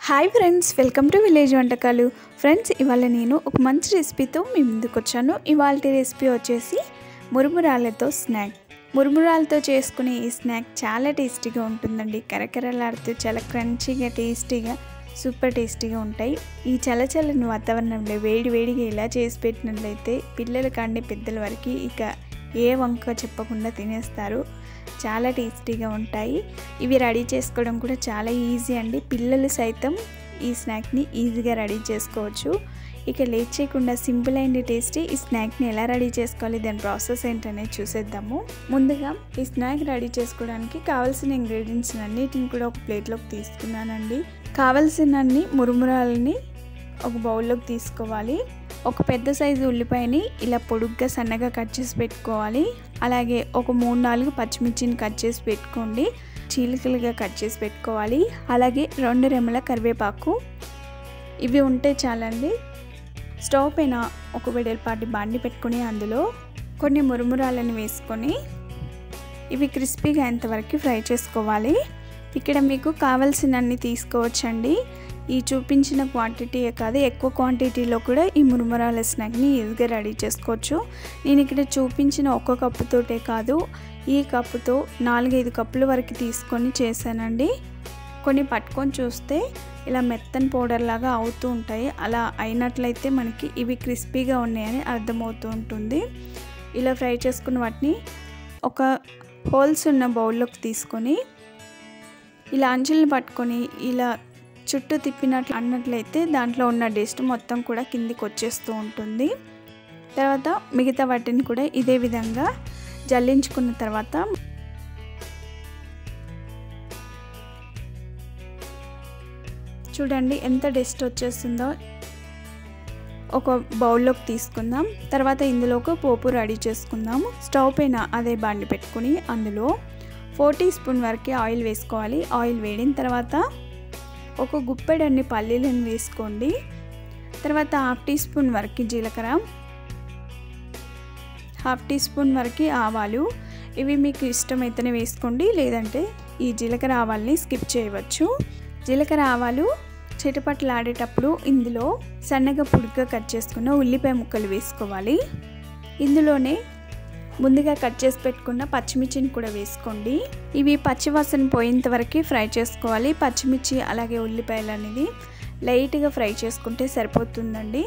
hi friends welcome to village వంటకాలు friends ఇవాళ నేను ఒక మంచి రెసిపీతో మీ ముందుకు వచ్చాను ఇవాళ రెసిపీ వచ్చేసి మురుమురాలతో స్నాక్ మురుమురాలతో చేసుకునే ఈ స్నాక్ చాలా టేస్టీగా ఉంటుందండి కరకరలాడుతూ చాలా క్రంచీగా టేస్టీగా సూపర్ టేస్టీగా ఉంటాయి ఈ చల్లచల్లని వాతావరణంలో వేడి వేడిగా ఇలా చేసి పెట్టినట్లయితే పిల్లల కాండి పెద్దల వరకు ఇక ఏ వంక చెప్పకుండా తినేస్తారు చాలా టేస్టీగా ఉంటాయి ఇవి రెడీ చేసుకోవడం కూడా చాలా ఈజీ అండి పిల్లలు సైతం ఈ స్నాక్ని ఈజీగా రెడీ చేసుకోవచ్చు ఇక లేట్ చేయకుండా సింపుల్ అండ్ టేస్టీ ఈ స్నాక్ని ఎలా రెడీ చేసుకోవాలి దాని ప్రాసెస్ ఏంటనేది చూసేద్దాము ముందుగా ఈ స్నాక్ రెడీ చేసుకోవడానికి కావాల్సిన ఇంగ్రీడియంట్స్ అన్నిటిని కూడా ఒక ప్లేట్లోకి తీసుకున్నానండి కావలసినన్ని మురుమురాలని ఒక బౌల్లోకి తీసుకోవాలి ఒక పెద్ద సైజు ఉల్లిపాయని ఇలా పొడుగ్గా సన్నగా కట్ చేసి పెట్టుకోవాలి అలాగే ఒక మూడు నాలుగు పచ్చిమిర్చిని కట్ చేసి పెట్టుకోండి చీలికలుగా కట్ చేసి పెట్టుకోవాలి అలాగే రెండు రెమ్మల కరివేపాకు ఇవి ఉంటే చాలండి స్టవ్ పైన ఒక వెడల్పాటి బాండి పెట్టుకొని అందులో కొన్ని మురుమురాలను వేసుకొని ఇవి క్రిస్పీగా అయ్యేంతవరకు ఫ్రై చేసుకోవాలి ఇక్కడ మీకు కావలసినన్ని తీసుకోవచ్చండి ఈ చూపించిన క్వాంటిటీయే కాదు ఎక్కువ క్వాంటిటీలో కూడా ఈ మురుమురాల స్నాక్ని ఈజీగా రెడీ చేసుకోవచ్చు నేను ఇక్కడ చూపించిన ఒక్క కప్పుతోటే కాదు ఈ కప్పుతో నాలుగైదు కప్పుల వరకు తీసుకొని చేశానండి కొన్ని పట్టుకొని చూస్తే ఇలా మెత్తని పౌడర్ లాగా అవుతూ ఉంటాయి అలా అయినట్లయితే మనకి ఇవి క్రిస్పీగా ఉన్నాయని అర్థమవుతూ ఉంటుంది ఇలా ఫ్రై చేసుకున్న వాటిని ఒక హోల్స్ ఉన్న బౌల్లోకి తీసుకొని ఇలా అంచులను పట్టుకొని ఇలా చుట్టూ తిప్పినట్లు అన్నట్లయితే దాంట్లో ఉన్న డస్ట్ మొత్తం కూడా కిందికి వచ్చేస్తూ ఉంటుంది తర్వాత మిగతా వాటిని కూడా ఇదే విధంగా జల్లించుకున్న తర్వాత చూడండి ఎంత డస్ట్ వచ్చేస్తుందో ఒక బౌల్లోకి తీసుకుందాం తర్వాత ఇందులోకి పోపు రెడీ చేసుకుందాం స్టవ్ పైన అదే బాండి పెట్టుకుని అందులో ఫోర్ టీ స్పూన్ వరకు ఆయిల్ వేసుకోవాలి ఆయిల్ వేడిన తర్వాత ఒక గుప్పెడన్ని పల్లీలను వేసుకోండి తర్వాత హాఫ్ టీ స్పూన్ వరకు జీలకర్ర హాఫ్ టీ స్పూన్ వరకు ఆవాలు ఇవి మీకు ఇష్టమైతేనే వేసుకోండి లేదంటే ఈ జీలకర్ర ఆవాల్ని స్కిప్ చేయవచ్చు జీలకర్ర ఆవాలు చిటపట్లు ఆడేటప్పుడు ఇందులో సన్నగా పుడిగా కట్ చేసుకున్న ఉల్లిపాయ ముక్కలు వేసుకోవాలి ఇందులోనే ముందుగా కట్ చేసి పెట్టుకున్న పచ్చిమిర్చిని కూడా వేసుకోండి ఇవి పచ్చివాసన పోయేంత వరకు ఫ్రై చేసుకోవాలి పచ్చిమిర్చి అలాగే ఉల్లిపాయలు అనేది లైట్గా ఫ్రై చేసుకుంటే సరిపోతుందండి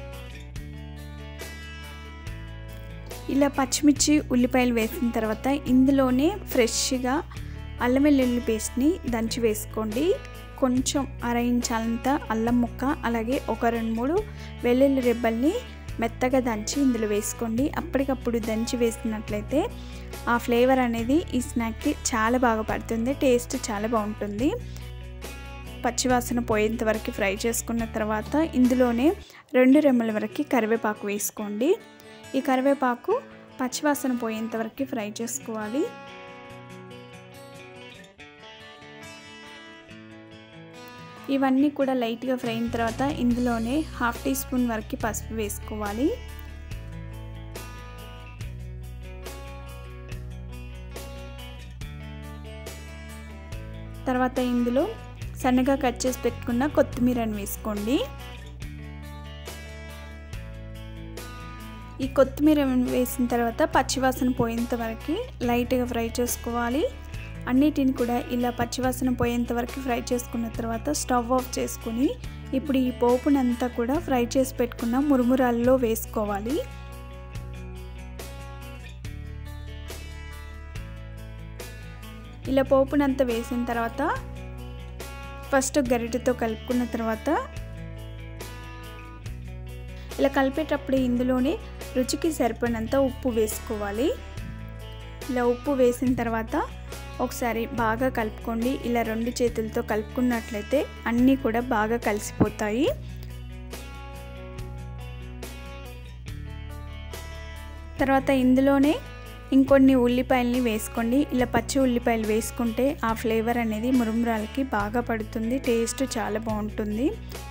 ఇలా పచ్చిమిర్చి ఉల్లిపాయలు వేసిన తర్వాత ఇందులోనే ఫ్రెష్గా అల్లం వెల్లుల్లి పేస్ట్ని దంచి వేసుకోండి కొంచెం అర ఇంచాలంత అల్లం ముక్క అలాగే ఒక రెండు మూడు వెల్లుల్లి రెబ్బల్ని మెత్తగా దంచి ఇందులో వేసుకోండి అప్పటికప్పుడు దంచి వేసినట్లయితే ఆ ఫ్లేవర్ అనేది ఈ స్నాక్కి చాలా బాగా పడుతుంది టేస్ట్ చాలా బాగుంటుంది పచ్చివాసన పోయేంత వరకు ఫ్రై చేసుకున్న తర్వాత ఇందులోనే రెండు రెమ్మల వరకు కరివేపాకు వేసుకోండి ఈ కరివేపాకు పచ్చివాసన పోయేంత వరకు ఫ్రై చేసుకోవాలి ఇవన్నీ కూడా లైట్గా ఫ్రై అయిన తర్వాత ఇందులోనే హాఫ్ టీ స్పూన్ వరకు పసుపు వేసుకోవాలి తర్వాత ఇందులో సన్నగా కట్ చేసి పెట్టుకున్న కొత్తిమీరని వేసుకోండి ఈ కొత్తిమీర వేసిన తర్వాత పచ్చివాసన పోయేంత వరకు లైట్గా ఫ్రై చేసుకోవాలి అన్నిటిని కూడా ఇలా పచ్చివాసన పోయేంత వరకు ఫ్రై చేసుకున్న తర్వాత స్టవ్ ఆఫ్ చేసుకుని ఇప్పుడు ఈ పోపునంతా కూడా ఫ్రై చేసి పెట్టుకున్న మురుమురాల్లో వేసుకోవాలి ఇలా పోపునంతా వేసిన తర్వాత ఫస్ట్ గరిటెతో కలుపుకున్న తర్వాత ఇలా కలిపేటప్పుడు ఇందులోనే రుచికి సరిపడినంత ఉప్పు వేసుకోవాలి ఇలా ఉప్పు వేసిన తర్వాత ఒకసారి బాగా కలుపుకోండి ఇలా రెండు చేతులతో కలుపుకున్నట్లయితే అన్నీ కూడా బాగా కలిసిపోతాయి తర్వాత ఇందులోనే ఇంకొన్ని ఉల్లిపాయలని వేసుకోండి ఇలా పచ్చి ఉల్లిపాయలు వేసుకుంటే ఆ ఫ్లేవర్ అనేది మురుమురాలకి బాగా పడుతుంది టేస్ట్ చాలా బాగుంటుంది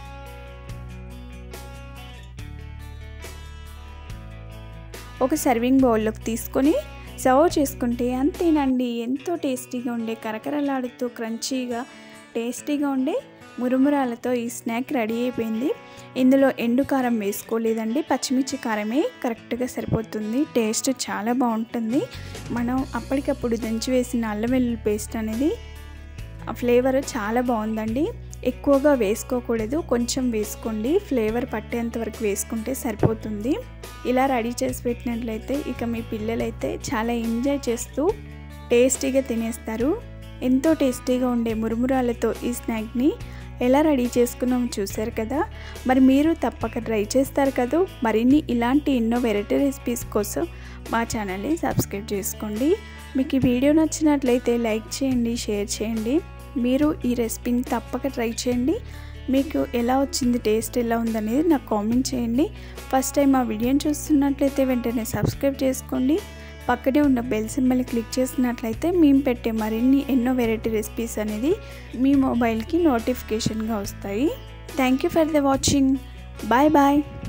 ఒక సర్వింగ్ బౌల్లోకి తీసుకొని సర్వ్ చేసుకుంటే అంతేనండి ఎంతో టేస్టీగా ఉండే కరకరలాడుతూ క్రంచీగా టేస్టీగా ఉండే మురుమురాలతో ఈ స్నాక్ రెడీ అయిపోయింది ఇందులో ఎండు కారం వేసుకోలేదండి పచ్చిమిర్చి కారమే కరెక్ట్గా సరిపోతుంది టేస్ట్ చాలా బాగుంటుంది మనం అప్పటికప్పుడు దంచి వేసిన అల్లం వెల్లుల్లి పేస్ట్ అనేది ఆ ఫ్లేవర్ చాలా బాగుందండి ఎక్కువగా వేసుకోకూడదు కొంచెం వేసుకోండి ఫ్లేవర్ పట్టేంత వరకు వేసుకుంటే సరిపోతుంది ఇలా రెడీ చేసి పెట్టినట్లయితే ఇక మీ పిల్లలైతే చాలా ఎంజాయ్ చేస్తూ టేస్టీగా తినేస్తారు ఎంతో టేస్టీగా ఉండే మురుమురాలతో ఈ స్నాక్ని ఎలా రెడీ చేసుకున్నామో చూసారు కదా మరి మీరు తప్పక ట్రై చేస్తారు కదా మరిన్ని ఇలాంటి ఎన్నో వెరైటీ రెసిపీస్ కోసం మా ఛానల్ని సబ్స్క్రైబ్ చేసుకోండి మీకు ఈ వీడియో నచ్చినట్లయితే లైక్ చేయండి షేర్ చేయండి మీరు ఈ రెసిపీని తప్పక ట్రై చేయండి మీకు ఎలా వచ్చింది టేస్ట్ ఎలా ఉందనేది నాకు కామెంట్ చేయండి ఫస్ట్ టైం మా వీడియోని చూస్తున్నట్లయితే వెంటనే సబ్స్క్రైబ్ చేసుకోండి పక్కనే ఉన్న బెల్ సింబల్ని క్లిక్ చేసినట్లయితే మేము పెట్టే మరిన్ని ఎన్నో వెరైటీ రెసిపీస్ అనేది మీ మొబైల్కి నోటిఫికేషన్గా వస్తాయి thank you for the watching bye bye